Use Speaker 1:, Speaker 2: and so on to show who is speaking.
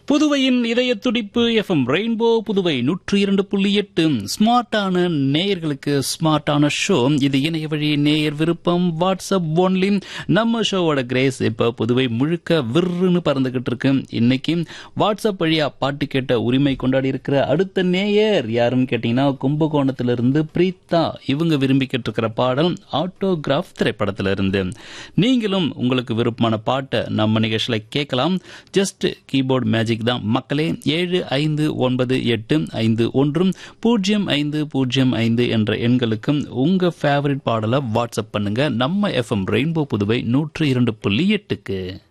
Speaker 1: புதுவையின் இதய துடிப்பு எஃப்எம் ரெயின்போ புதுவை நூற்றி இரண்டு புள்ளி எட்டு ஸ்மார்ட்டான நேயர்களுக்கு ஸ்மார்ட்டான ஷோ இது இணைய வழி நேயர் விருப்பம் வாட்ஸ்அப் ஒன்லி நம்ம ஷோவோட கிரேஸ் இப்ப புதுவை முழுக்க விருன்னு பறந்துகிட்டு இருக்கு இன்னைக்கு வாட்ஸ்அப் வழியா பாட்டு கேட்ட உரிமை கொண்டாடி இருக்கிற அடுத்த நேயர் யாருன்னு கேட்டீங்கன்னா கும்பகோணத்திலிருந்து பிரீத்தா இவங்க விரும்பிக்கிட்டு இருக்கிற பாடல் ஆட்டோகிராஃப் திரைப்படத்துல இருந்து நீங்களும் உங்களுக்கு விருப்பமான பாட்டை நம்ம நிகழ்ச்சியில கேட்கலாம் ஜஸ்ட் கீபோர்ட் மேஜிக் தான் மக்களே ஏழு ஐந்து ஒன்பது எட்டு ஐந்து ஒன்றும் பூஜ்ஜியம் ஐந்து பூஜ்ஜியம் ஐந்து என்ற எண்களுக்கும் உங்க ஃபேவரட் பாடலை வாட்ஸ்அப் பண்ணுங்க நம்ம எஃப்எம் ரெயின்போ புதுவை நூற்று இரண்டு புள்ளி எட்டுக்கு